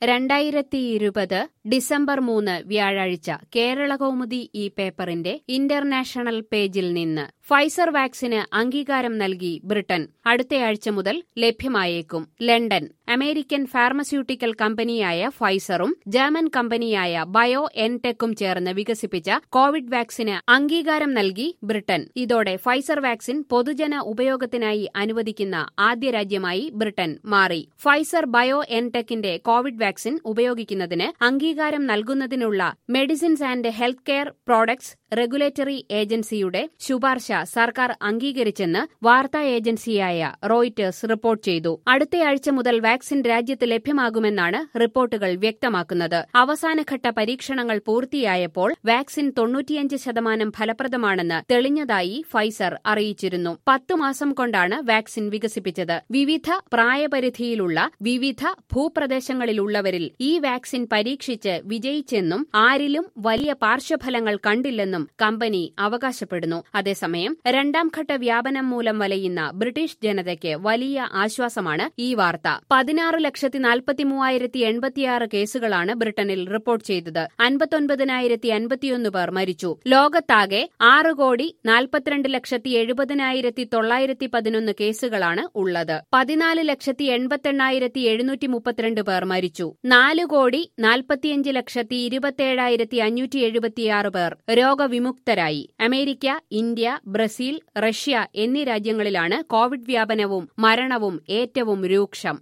രണ്ടായിരത്തി ഇരുപത് ഡിസംബർ മൂന്ന് വ്യാഴാഴ്ച കേരളകൗമുദി ഈ പേപ്പറിന്റെ ഇന്റർനാഷണൽ പേജിൽ നിന്ന് ഫൈസർ വാക്സിന് അംഗീകാരം നൽകി ബ്രിട്ടൻ അടുത്തയാഴ്ച മുതൽ ലഭ്യമായേക്കും ലണ്ടൻ അമേരിക്കൻ ഫാർമസ്യൂട്ടിക്കൽ കമ്പനിയായ ഫൈസറും ജർമ്മൻ കമ്പനിയായ ബയോ എൻടെക്കും ചേർന്ന് വികസിപ്പിച്ച കോവിഡ് വാക്സിന് അംഗീകാരം നൽകി ബ്രിട്ടൻ ഇതോടെ ഫൈസർ വാക്സിൻ പൊതുജന ഉപയോഗത്തിനായി അനുവദിക്കുന്ന ആദ്യ രാജ്യമായി ബ്രിട്ടൻ മാറി ഫൈസർ ബയോ എൻടെക്കിന്റെ കോവിഡ് വാക്സിൻ ഉപയോഗിക്കുന്നതിന് അംഗീകാരം നൽകുന്നതിനുള്ള medicines and health care products regulatory ഏജൻസിയുടെ ശുപാർശ സർക്കാർ അംഗീകരിച്ചെന്ന് വാർത്താ ഏജൻസിയായ റോയിറ്റേഴ്സ് റിപ്പോർട്ട് ചെയ്തു അടുത്തയാഴ്ച മുതൽ വാക്സിൻ രാജ്യത്ത് ലഭ്യമാകുമെന്നാണ് റിപ്പോർട്ടുകൾ വ്യക്തമാക്കുന്നത് അവസാനഘട്ട പരീക്ഷണങ്ങൾ പൂർത്തിയായപ്പോൾ വാക്സിൻ തൊണ്ണൂറ്റിയഞ്ച് ശതമാനം ഫലപ്രദമാണെന്ന് തെളിഞ്ഞതായി ഫൈസർ അറിയിച്ചിരുന്നു പത്തു മാസം കൊണ്ടാണ് വാക്സിൻ വികസിപ്പിച്ചത് വിവിധ പ്രായപരിധിയിലുള്ള വിവിധ ഭൂപ്രദേശങ്ങളിലുള്ളവരിൽ ഈ വാക്സിൻ പരീക്ഷിച്ച് വിജയിച്ചെന്നും ആരിലും വലിയ പാർശ്വഫലങ്ങൾ കണ്ടില്ലെന്നും കമ്പനി അവകാശപ്പെടുന്നു അതേസമയം രണ്ടാം ഘട്ട വ്യാപനം മൂലം വലയുന്ന ബ്രിട്ടീഷ് ജനതയ്ക്ക് വലിയ ആശ്വാസമാണ് ഈ വാർത്ത പതിനാറ് ലക്ഷത്തി നാൽപ്പത്തി മൂവായിരത്തി എൺപത്തിയാറ് കേസുകളാണ് ബ്രിട്ടനിൽ റിപ്പോർട്ട് ചെയ്തത് അൻപത്തൊൻപതിനായിരത്തി അൻപത്തിയൊന്ന് പേർ മരിച്ചു ലോകത്താകെ ആറ് കോടി നാൽപ്പത്തിരണ്ട് ലക്ഷത്തി എഴുപതിനായിരത്തി തൊള്ളായിരത്തി പതിനൊന്ന് കേസുകളാണ് ഉള്ളത് പതിനാല് ലക്ഷത്തി എൺപത്തെണ്ണായിരത്തി എഴുന്നൂറ്റി മുപ്പത്തിരണ്ട് പേർ മരിച്ചു നാല് കോടി നാൽപ്പത്തിയഞ്ച് ലക്ഷത്തി ഇരുപത്തിയേഴായിരത്തി അഞ്ഞൂറ്റി എഴുപത്തിയാറ് പേർ രോഗവിമുക്തരായി അമേരിക്ക ഇന്ത്യ ബ്രസീൽ റഷ്യ എന്നീ രാജ്യങ്ങളിലാണ് കോവിഡ് വ്യാപനവും മരണവും ഏറ്റവും രൂക്ഷം